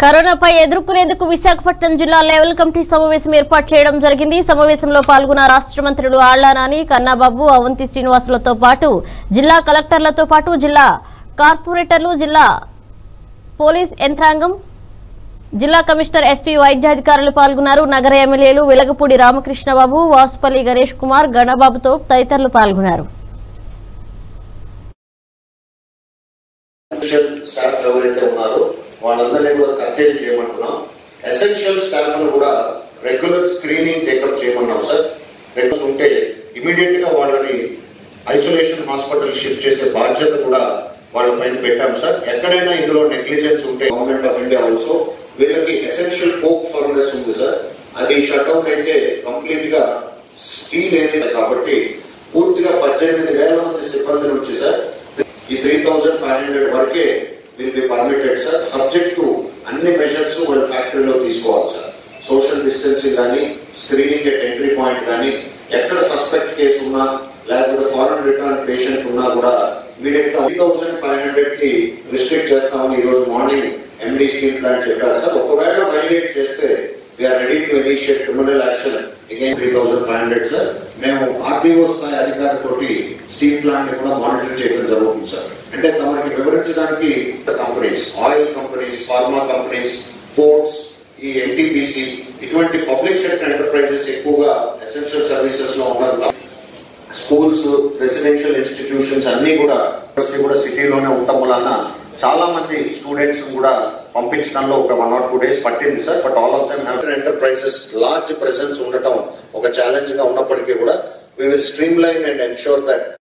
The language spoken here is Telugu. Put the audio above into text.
కరోనాపై ఎదుర్కొనేందుకు విశాఖపట్నం జిల్లా లెవెల్ కమిటీ సమావేశం ఏర్పాటు చేయడం జరిగింది సమావేశంలో పాల్గొన్న రాష్ట్ర మంత్రులు ఆళ్ల నాని కన్నాబాబు అవంతి శ్రీనివాసులతో పాటు జిల్లా కలెక్టర్లతో పాటు జిల్లా కార్పొరేటర్లు జిల్లా పోలీస్ యంత్రాంగం జిల్లా కమిషనర్ ఎస్పీ వైద్యాధికారులు పాల్గొన్నారు నగర ఎమ్మెల్యేలు వెలగపూడి రామకృష్ణబాబు వాసుపల్లి గణేష్ కుమార్ గణబాబుతో తదితరులు పాల్గొన్నారు ఎసెన్షియల్ స్టాఫ్ ఎవరైతే ఉన్నారో వాళ్ళందరినీ కూడా కర్టేజ్ చేయమంటున్నాం ఎసెన్షియల్ స్టాఫ్ ను కూడా రెగ్యులర్ స్క్రీనింగ్ టేకప్ చేయమన్నాం సార్ రెగ్యులర్స్ ఉంటే ఇమీడియట్ గా వాళ్ళని ఐసోలేషన్ హాస్పిటల్ షిఫ్ట్ చేసే బాధ్యత కూడా వాళ్ళ పైన పెట్టాం సార్ ఎక్కడైనా ఇందులో నెగ్లిజెన్స్ ఉంటే గవర్నమెంట్ ఆఫ్ ఇండియా ఆల్సో వీళ్ళకి ఎసెన్షియల్ కోక్ ఫర్నెస్ ఉంది సార్ అది షట్ డౌన్ అయితే కంప్లీట్ గా స్టీల్ ఏరియా కాబట్టి పూర్తిగా పద్దెనిమిది వేల మంది సిబ్బంది నుంచి సార్ ఈ త్రీ థౌజండ్ ఫైవ్ హండ్రెడ్ వరకే will be permitted sir subject to అన్ని మెజర్స్ వాళ్ళ ఫ్యాక్టరీలో తీసుకోవాలి సార్ సోషల్ డిస్టెన్సింగ్ కానీ స్క్రీనింగ్ ఎట్ ఎంట్రీ పాయింట్ కానీ ఎక్కడ సస్పెక్ట్ కేసు ఉన్నా లేకపోతే ఫారెన్ రిటర్న్ పేషెంట్ ఉన్నా కూడా ఇమీడియట్ గా త్రీ థౌసండ్ ఫైవ్ హండ్రెడ్ కి రిస్ట్రిక్ట్ చేస్తామని ఈ రోజు మార్నింగ్ ఎండి స్టీల్ ప్లాంట్ చెప్పారు సార్ ఒకవేళ వైలేట్ చేస్తే we're ready to initiate criminal action again three thousand five hundred sir మేము ఆర్డీఓ స్థాయి అధికారితోటి స్టీల్ ప్లాంట్ ని కూడా మానిటర్ చేయడం జరుగుతుంది సార్ అంటే తమకి వివరించడానికి companies oil companies pharma companies ports ఈ ఎన్టీపీసీ ఇటువంటి పబ్లిక్ సెక్టర్ ఎంటర్ప్రైజెస్ ఎక్కువగా ఎసెన్షియల్ సర్వీసెస్ లో ఉన్నారు స్కూల్స్ రెసిడెన్షియల్ ఇన్స్టిట్యూషన్స్ అన్ని కూడా యూనివర్సిటీ కూడా సిటీలోనే ఉండటం వలన చాలా మంది స్టూడెంట్స్ కూడా పంపించడంలో ఒక వన్ ఆర్ టూ డేస్ పట్టింది sir but all of them have enterprises large presence ఉండటం ఒక ఛాలెంజ్ గా ఉన్నప్పటికీ కూడా we will streamline and ensure that